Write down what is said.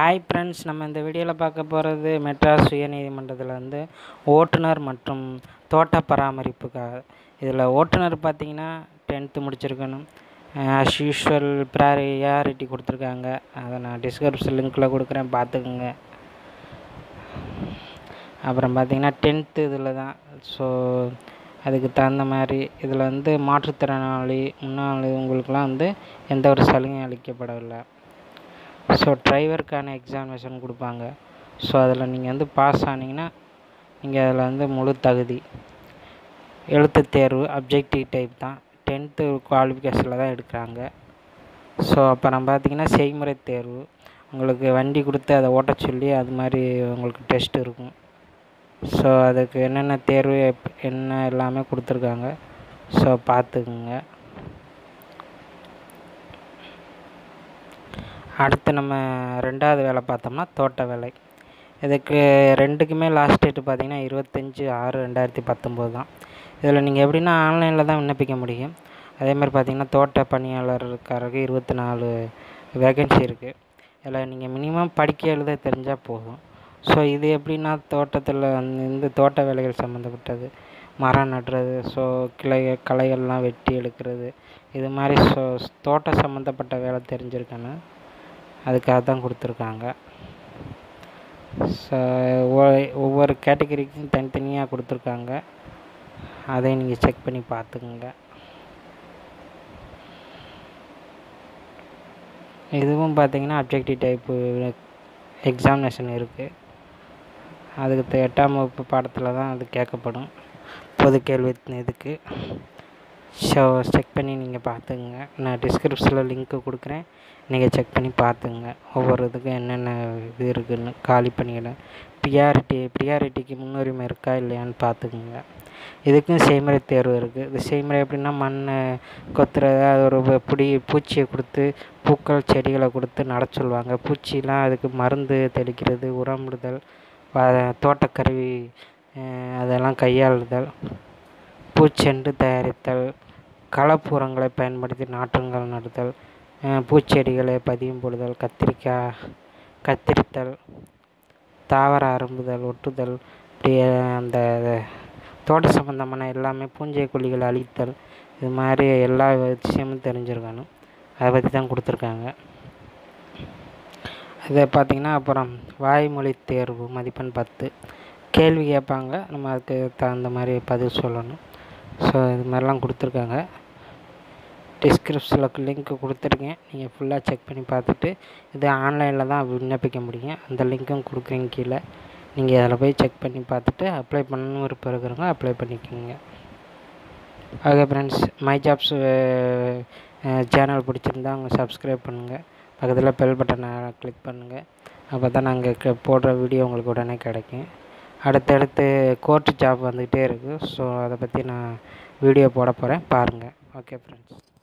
hi friends நம்ம இந்த வீடியோவில் பார்க்க போகிறது மெட்ராஸ் உயர்நீதிமன்றத்தில் வந்து ஓட்டுநர் மற்றும் தோட்ட பராமரிப்புக்காக இதில் ஓட்டுநர் பார்த்தீங்கன்னா டென்த்து முடிச்சிருக்கணும் ஆஸ் யூஷுவல் ப்ரையாரிட்டி கொடுத்துருக்காங்க அதை நான் டிஸ்கிரிப்ஷன் லிங்க்கில் கொடுக்குறேன் பார்த்துக்குங்க அப்புறம் பார்த்தீங்கன்னா டென்த்து இதில் தான் ஸோ அதுக்கு தகுந்த மாதிரி இதில் வந்து மாற்றுத்திறனாளி முன்னாள் உங்களுக்குலாம் வந்து எந்த ஒரு சலுகையும் அளிக்கப்படவில்லை ஸோ டிரைவருக்கான எக்ஸாமினேஷன் கொடுப்பாங்க ஸோ அதில் நீங்கள் வந்து பாஸ் ஆனீங்கன்னா நீங்கள் அதில் வந்து முழு தகுதி எழுத்துத் தேர்வு அப்ஜெக்டிவ் டைப் தான் டென்த்து குவாலிஃபிகேஷனில் தான் எடுக்கிறாங்க ஸோ அப்புறம் பார்த்தீங்கன்னா செய்முறை தேர்வு உங்களுக்கு வண்டி கொடுத்து அதை ஓட்ட சொல்லி அது மாதிரி உங்களுக்கு டெஸ்ட் இருக்கும் ஸோ அதுக்கு என்னென்ன தேர்வு எப் என்ன எல்லாமே கொடுத்துருக்காங்க ஸோ பார்த்துக்குங்க அடுத்து நம்ம ரெண்டாவது வேலை பார்த்தோம்னா தோட்ட வேலை இதுக்கு ரெண்டுக்குமே லாஸ்ட் டேட்டு பார்த்தீங்கன்னா இருபத்தஞ்சி ஆறு ரெண்டாயிரத்தி பத்தொம்போது தான் இதில் நீங்கள் எப்படின்னா ஆன்லைனில் தான் விண்ணப்பிக்க முடியும் அதே மாதிரி பார்த்தீங்கன்னா தோட்ட பணியாளருக்காரருக்கு இருபத்தி நாலு வேகன்சி இருக்குது இதில் நீங்கள் மினிமம் படிக்க எழுத தெரிஞ்சால் போதும் ஸோ இது எப்படின்னா தோட்டத்தில் வந்து தோட்ட வேலைகள் சம்மந்தப்பட்டது மரம் நடுறது ஸோ கிளை களைகள்லாம் வெட்டி எடுக்கிறது இது மாதிரி ஸோ தோட்ட சம்மந்தப்பட்ட வேலை தெரிஞ்சிருக்கணும் அதுக்காக தான் கொடுத்துருக்காங்க ஸோ ஒவ்வொரு கேட்டகரிக்கும் தனித்தனியாக கொடுத்துருக்காங்க அதையும் நீங்கள் செக் பண்ணி பார்த்துக்குங்க இதுவும் பார்த்தீங்கன்னா அப்ஜெக்டிவ் டைப்பு எக்ஸாமினேஷன் இருக்குது அதுக்கு எட்டாம் வகுப்பு பாடத்தில் தான் அது கேட்கப்படும் பொது கேள்வி இதுக்கு ஸோ செக் பண்ணி நீங்கள் பார்த்துக்குங்க நான் டிஸ்கிரிப்ஷனில் லிங்க்கு கொடுக்குறேன் நீங்கள் செக் பண்ணி பார்த்துங்க ஒவ்வொரு இதுக்கும் என்னென்ன இது இருக்குதுன்னு காலி பணிகளை ப்ரியாரிட்டி ப்ரியாரிட்டிக்கு முன்னுரிமை இருக்கா இல்லையான்னு பார்த்துக்குங்க இதுக்கும் செய்முறை தேர்வு இருக்குது இது செய்முறை எப்படின்னா மண் கொத்துறது அது ஒரு பிடி பூச்சியை கொடுத்து பூக்கள் செடிகளை கொடுத்து நட சொல்லுவாங்க பூச்சிலாம் அதுக்கு மருந்து தெளிக்கிறது உரமிடுதல் தோட்டக்கருவி அதெல்லாம் கையாளுதல் பூச்செண்டு தயாரித்தல் களப்புரங்களை பயன்படுத்தி நாற்றுங்கள் நடுதல் பூச்செடிகளை பதியம் போடுதல் கத்திரிக்காய் கத்திரித்தல் தாவர அரும்புதல் ஒட்டுதல் இப்படி அந்த தோட்ட சம்மந்தமான எல்லாமே பூஞ்சை கொல்லிகளை அழித்தல் இது மாதிரி எல்லா விஷயமும் தெரிஞ்சிருக்கணும் அதை பற்றி தான் கொடுத்துருக்காங்க இதை பார்த்திங்கன்னா அப்புறம் வாய்மொழி தேர்வு மதிப்பெண் பத்து கேள்வி கேட்பாங்க நம்ம அதுக்கு தகுந்த மாதிரி பதில் சொல்லணும் ஸோ இது மாதிரிலாம் கொடுத்துருக்காங்க டிஸ்கிரிப்ஷனில் லிங்க்கு கொடுத்துருக்கேன் நீங்கள் ஃபுல்லாக செக் பண்ணி பார்த்துட்டு இது ஆன்லைனில் தான் விண்ணப்பிக்க முடியும் அந்த லிங்க்கும் கொடுக்குறேங்க கீழே நீங்கள் அதில் போய் செக் பண்ணி பார்த்துட்டு அப்ளை பண்ணணும் விருப்பம் இருக்கிறவங்க அப்ளை பண்ணிக்கோங்க okay friends my jobs channel பிடிச்சிருந்தா அவங்க சப்ஸ்கிரைப் பண்ணுங்கள் பக்கத்தில் பெல் பட்டனை கிளிக் பண்ணுங்கள் அப்போ தான் நாங்கள் போடுற வீடியோ உங்களுக்கு உடனே கிடைக்கும் அடுத்தடுத்து கோர்ட்டு ஜாப் வந்துக்கிட்டே இருக்குது ஸோ அதை பற்றி நான் வீடியோ போட போகிறேன் பாருங்கள் ஓகே ஃப்ரெண்ட்ஸ்